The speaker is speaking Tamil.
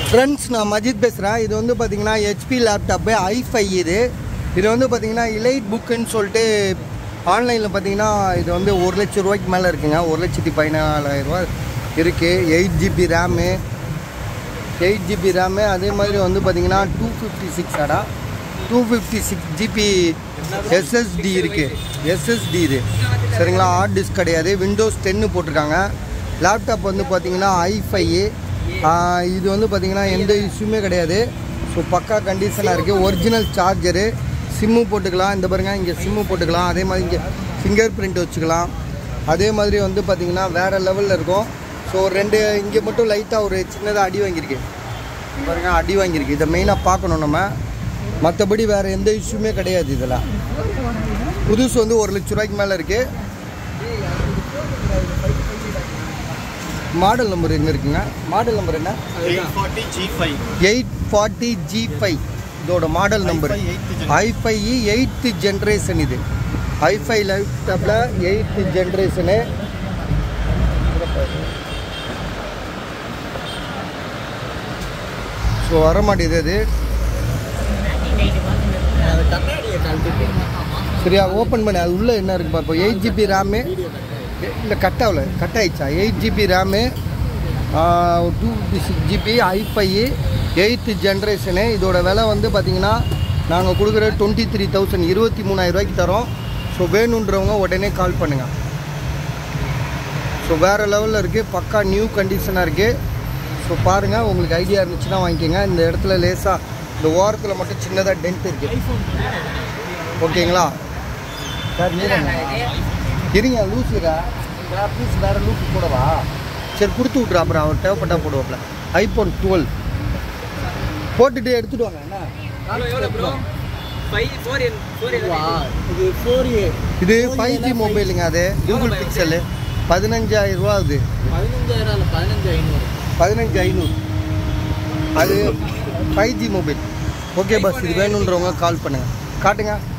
ஃப்ரெண்ட்ஸ் நான் மஜித் பேசுகிறேன் இது வந்து பார்த்தீங்கன்னா ஹெச்பி லேப்டாப்பு ஐஃபை இது இது வந்து பார்த்தீங்கன்னா இலைட் புக்குன்னு சொல்லிட்டு ஆன்லைனில் பார்த்தீங்கன்னா இது வந்து ஒரு லட்ச ரூபாய்க்கு மேலே இருக்குங்க ஒரு லட்சத்தி பதினாலாயிரம் ரூபா இருக்குது eight GB RAM eight GB RAM அதே மாதிரி வந்து பார்த்தீங்கன்னா டூ ஃபிஃப்டி சிக்ஸ் அடா two fifty six GB SSD இருக்குது எஸ்எஸ்டி இது சரிங்களா ஹார்ட் டிஸ்க் கிடையாது விண்டோஸ் டென்னு போட்டிருக்காங்க லேப்டாப் வந்து பார்த்தீங்கன்னா ஐஃபை இது வந்து பார்த்தீங்கன்னா எந்த இஷ்யூமே கிடையாது ஸோ பக்கா கண்டிஷனாக இருக்குது ஒரிஜினல் சார்ஜரு சிம்மு போட்டுக்கலாம் இந்த பாருங்க இங்கே சிம்மு போட்டுக்கலாம் அதே மாதிரி இங்கே ஃபிங்கர் பிரிண்ட் வச்சுக்கலாம் அதே மாதிரி வந்து பார்த்தீங்கன்னா வேறு லெவலில் இருக்கும் ஸோ ரெண்டு இங்கே மட்டும் லைட்டாக ஒரு சின்னதாக அடி வாங்கியிருக்கு பாருங்க அடி வாங்கியிருக்கு இதை மெயினாக பார்க்கணும் நம்ம மற்றபடி வேறு எந்த இஷ்யூமே கிடையாது இதில் புதுசு வந்து ஒரு லட்ச ரூபாய்க்கு மேலே இருக்குது மாடல் நம்பர் எங்கே இருக்குங்க மாடல் நம்பர் என்ன எயிட் ஃபார்ட்டி ஜி ஃபைவ் இதோட model number i five eighth generation இது ஐஃபை லேப்டாப்பில் எயித்து ஜென்ரேஷனு ஸோ வர மாட்டேது அது சரியா ஓப்பன் பண்ணி அது உள்ளே என்ன இருக்கு பார்ப்போம் எயிட் ஜிபி ரேமு இல்லை கட் ஆகல கட் ஆயிடுச்சா eight GB RAM two fifty six GB i five eighth generation இதோட விலை வந்து பார்த்திங்கன்னா நாங்கள் கொடுக்குற டுவெண்ட்டி த்ரீ தௌசண்ட் இருபத்தி மூணாயிரரூவாய்க்கு தரோம் ஸோ வேணுன்றவங்க உடனே கால் பண்ணுங்கள் ஸோ வேறு லெவலில் இருக்குது பக்கா நியூ கண்டிஷனாக இருக்குது ஸோ பாருங்கள் உங்களுக்கு ஐடியா இருந்துச்சுன்னா வாங்கிக்கோங்க இந்த இடத்துல லேசாக இந்த ஓரத்தில் மட்டும் சின்னதாக டென்ட் இருக்குது ஓகேங்களா சார் நீரங்க இருங்க லூஸுரா ப்ளீஸ் வேறு லூஸு போடவா சரி கொடுத்து விட்ரு அப்புறம் அவர் தேவைப்பட்டா போடுவாப்ல ஐஃபோன் டுவெல் போட்டுட்டு எடுத்துட்டு வாங்க என்ன இது ஃபோர் ஏ இது ஃபைவ் ஜி மொபைலுங்க அது கூகுள் பிக்சலு பதினஞ்சாயிரம் ரூபா அது பதினஞ்சாயிரம் இல்லை பதினஞ்சு ஐநூறு பதினஞ்சு ஐநூறு அது ஃபைவ் ஜி மொபைல் ஓகே பஸ் இது வேணுன்றவங்க கால் பண்ணுங்கள் காட்டுங்க